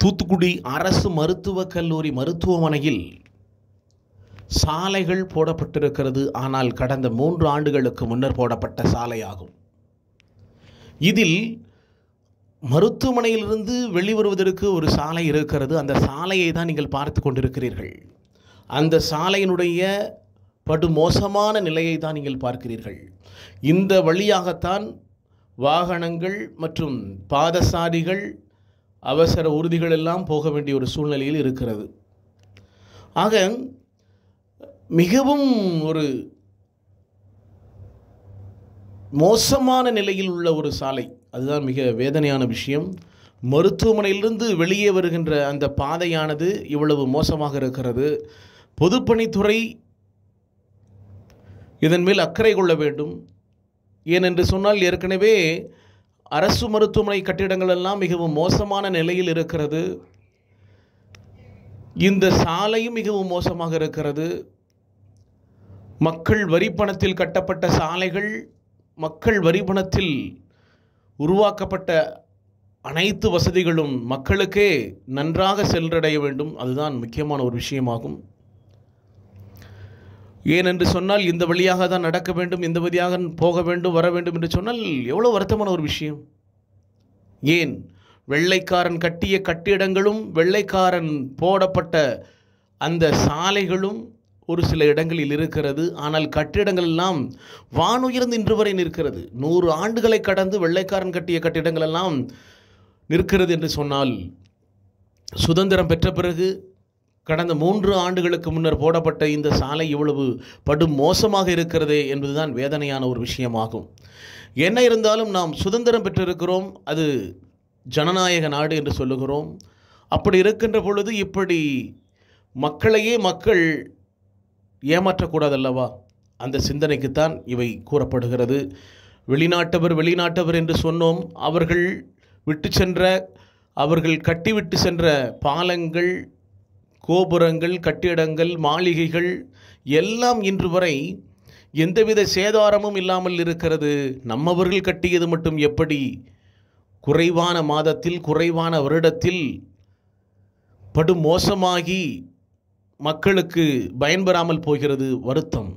தூத்துக்குடி அரசு மருத்துவக் கல்லூரி மருத்துவமனையில் சாலைகள் போடப்பட்டிருக்கிறது ஆனால் கடந்த மூன்று ஆண்டுகளுக்கு முன்னர் போடப்பட்ட சாலையாகும் இதில் மருத்துவமனையிலிருந்து வெளிவருவதற்கு ஒரு சாலை இருக்கிறது அந்த சாலையை தான் நீங்கள் பார்த்து கொண்டிருக்கிறீர்கள் அந்த சாலையினுடைய படு மோசமான நிலையை தான் நீங்கள் பார்க்கிறீர்கள் இந்த வழியாகத்தான் வாகனங்கள் மற்றும் பாதசாரிகள் அவசர ஊர்திகள் எல்லாம் போக வேண்டிய ஒரு சூழ்நிலையில் இருக்கிறது ஆக மிகவும் ஒரு மோசமான நிலையில் உள்ள ஒரு சாலை அதுதான் மிக வேதனையான விஷயம் மருத்துவமனையிலிருந்து வெளியே வருகின்ற அந்த பாதையானது இவ்வளவு மோசமாக இருக்கிறது பொதுப்பணித்துறை இதன் மேல் அக்கறை கொள்ள வேண்டும் ஏனென்று சொன்னால் ஏற்கனவே அரசு மருத்துவமனை கட்டிடங்கள் எல்லாம் மிகவும் மோசமான நிலையில் இருக்கிறது இந்த சாலையும் மிகவும் மோசமாக இருக்கிறது மக்கள் வரிப்பணத்தில் கட்டப்பட்ட சாலைகள் மக்கள் வரிப்பணத்தில் உருவாக்கப்பட்ட அனைத்து வசதிகளும் மக்களுக்கே நன்றாக சென்றடைய வேண்டும் அதுதான் முக்கியமான ஒரு விஷயமாகும் ஏனென்று சொன்னால் இந்த வழியாக தான் நடக்க வேண்டும் இந்த வழியாக போக வேண்டும் வர வேண்டும் என்று சொன்னால் எவ்வளோ வருத்தமான ஒரு விஷயம் ஏன் வெள்ளைக்காரன் கட்டிய கட்டிடங்களும் வெள்ளைக்காரன் போடப்பட்ட அந்த சாலைகளும் ஒரு சில இடங்களில் இருக்கிறது ஆனால் கட்டிடங்கள் எல்லாம் வானுயர்ந்து இன்று வரை நிற்கிறது நூறு ஆண்டுகளை கடந்து வெள்ளைக்காரன் கட்டிய கட்டிடங்கள் எல்லாம் நிற்கிறது என்று சொன்னால் சுதந்திரம் பெற்ற பிறகு கடந்த மூன்று ஆண்டுகளுக்கு முன்னர் போடப்பட்ட இந்த சாலை இவ்வளவு படு மோசமாக இருக்கிறதே என்பதுதான் வேதனையான ஒரு விஷயமாகும் என்ன இருந்தாலும் நாம் சுதந்திரம் பெற்றிருக்கிறோம் அது ஜனநாயக நாடு என்று சொல்லுகிறோம் அப்படி இருக்கின்ற பொழுது இப்படி மக்களையே மக்கள் ஏமாற்றக்கூடாதல்லவா அந்த சிந்தனைக்குத்தான் இவை கூறப்படுகிறது வெளிநாட்டவர் வெளிநாட்டவர் என்று சொன்னோம் அவர்கள் விட்டு சென்ற அவர்கள் கட்டிவிட்டு சென்ற பாலங்கள் கோபுரங்கள் கட்டிடங்கள் மாளிகைகள் எல்லாம் இன்று வரை எந்தவித சேதாரமும் இல்லாமல் இருக்கிறது நம்மவர்கள் கட்டியது மட்டும் எப்படி குறைவான மாதத்தில் குறைவான வருடத்தில் படு மோசமாகி மக்களுக்கு பயன்பெறாமல் போகிறது வருத்தம்